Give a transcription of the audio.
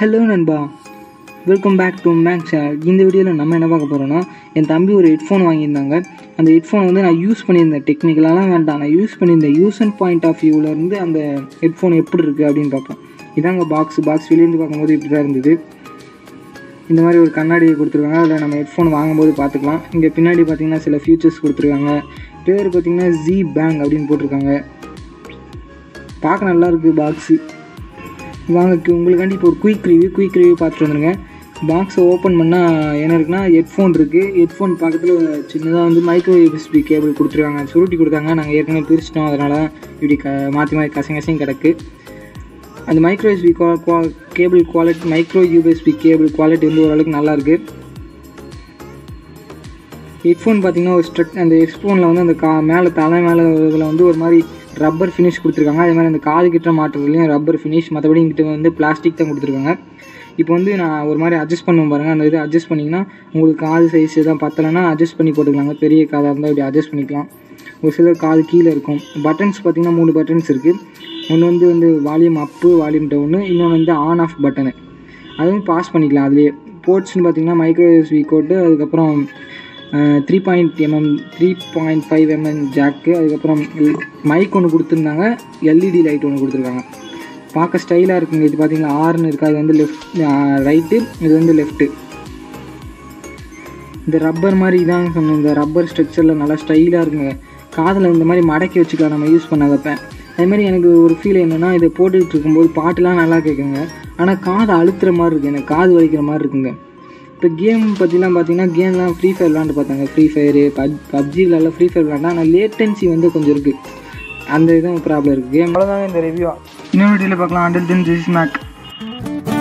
hello நண்பா welcome back to Mac channel இந்த வீடியோவில் நம்ம என்ன பார்க்க போகிறோம்னா என் தம்பி ஒரு ஹெட்ஃபோன் வாங்கியிருந்தாங்க அந்த ஹெட்ஃபோன் வந்து நான் யூஸ் பண்ணியிருந்தேன் டெக்னிக்கலாலாம் வேண்டாம் நான் யூஸ் பண்ணியிருந்தேன் யூஸ் அண்ட் பாயிண்ட் ஆஃப் வியூவிலேருந்து அந்த ஹெட்ஃபோன் எப்படி இருக்குது அப்படின்னு பார்ப்போம் இதாங்க பாக்ஸ் பாக்ஸ் வெளியேருந்து பார்க்கும்போது இப்படி தான் இருந்தது இந்த மாதிரி ஒரு கண்ணாடி கொடுத்துருக்காங்க அதில் நம்ம ஹெட்ஃபோன் வாங்கும்போது பார்த்துக்கலாம் இங்கே பின்னாடி பார்த்தீங்கன்னா சில ஃபியூச்சர்ஸ் கொடுத்துருக்காங்க பேர் பார்த்தீங்கன்னா ஜி பேங் அப்படின்னு போட்டிருக்காங்க பார்க்க நல்லா இருக்குது பாக்ஸு வாங்க கு- உங்களுக்காண்டி இப்போ ஒரு குயிக் ரிவ்யூ குயிக் ரிவ்யூ பார்த்துட்டு வந்துருங்க பாக்ஸை ஓப்பன் பண்ணால் என்ன இருக்குன்னா ஹெட்ஃபோன் இருக்குது ஹெட்ஃபோன் பக்கத்தில் சின்னதாக வந்து மைக்ரோ யூஎஸ்பி கேபிள் கொடுத்துருக்காங்க சுருட்டி கொடுத்தாங்க நாங்கள் ஏற்கனவே பிரிச்சிட்டோம் அதனால் இப்படி க மாற்றி மாற்றி கசங்க கசங்க கிடக்கு அந்த micro USB cable quality micro USB cable quality வந்து ஓரளவுக்கு நல்லா இருக்கு ஹெட்ஃபோன் பார்த்தீங்கன்னா ஒரு ஸ்ட்ரக் அந்த ஹெட்ஃபோனில் வந்து அந்த கா மேலே தலை மேலே இதில் வந்து ஒரு மாதிரி ரப்பர் ஃபினிஷ் கொடுத்துருக்காங்க அதே மாதிரி அந்த காது கிட்ட மாட்டுறதுலையும் ரப்பர் ஃபினிஷ் மற்றபடி இங்கிட்ட வந்து பிளாஸ்டிக் தான் கொடுத்துருக்காங்க இப்போ வந்து நான் ஒரு மாதிரி அட்ஜஸ்ட் பண்ணுவேன் பாருங்கள் அந்த இது அட்ஜஸ்ட் பண்ணிங்கன்னா உங்களுக்கு காது சைஸ் எதாவது பத்தலைன்னா அட்ஜஸ்ட் பண்ணி போட்டுக்கலாங்க பெரிய காதாக இருந்தால் இப்படி அட்ஜஸ்ட் பண்ணிக்கலாம் ஒரு சிலர் காது கீழே இருக்கும் பட்டன்ஸ் பார்த்தீங்கன்னா மூணு பட்டன்ஸ் இருக்குது ஒன்று வந்து வந்து வால்யூம் அப்பு வால்யூம் டவுனு இன்னொன்று வந்து ஆன் ஆஃப் பட்டனு அதுவும் பாஸ் பண்ணிக்கலாம் அதுலேயே போர்ட்ஸ்னு பார்த்தீங்கன்னா மைக்ரோ யூஎஸ்பி கோட்டு அதுக்கப்புறம் three point MM three point five MM jack அதுக்கப்புறம் மைக் ஒன்று கொடுத்துருந்தாங்க எல்இடி லைட் ஒன்று கொடுத்துருக்காங்க பார்க்க ஸ்டைலாக இருக்குங்க இது பார்த்தீங்கன்னா ஆறுன்னு இருக்குது அது வந்து லெஃப்ட் ரைட்டு இது வந்து லெஃப்ட்டு இந்த ரப்பர் மாதிரி தான் சொன்னேன் இந்த ரப்பர் ஸ்ட்ரக்சரில் நல்லா ஸ்டைலாக இருக்குங்க காதில் இந்த மாதிரி மடக்கி வச்சுக்கலாம் நம்ம யூஸ் பண்ணாதப்ப அதே மாதிரி எனக்கு ஒரு ஃபீல் என்னென்னா இதை போட்டுக்கிட்டு இருக்கும்போது பாட்டுலாம் நல்லா கேட்குங்க ஆனால் காதை அழுத்துற மாதிரி இருக்குது எனக்கு காது வலிக்கிற மாதிரி இருக்குங்க இப்போ கேம் பற்றிலாம் பார்த்தீங்கன்னா கேம்லாம் ஃப்ரீ ஃபயர் விளாண்டு பார்த்தாங்க ஃப்ரீ ஃபயரு பப் பப்ஜி விளாட்ல ஃப்ரீ ஃபயர் விளாண்டா ஆனால் லேட்டன்சி வந்து கொஞ்சம் இருக்குது அந்த இதுவும் ப்ராப்ளம் இருக்குது கேம் அவ்வளோதாங்க இந்த ரிவ்யூ இன்னொரு வீடியோவில் பார்க்கலாம் அண்டல் தென் ஜிஸ் மேக்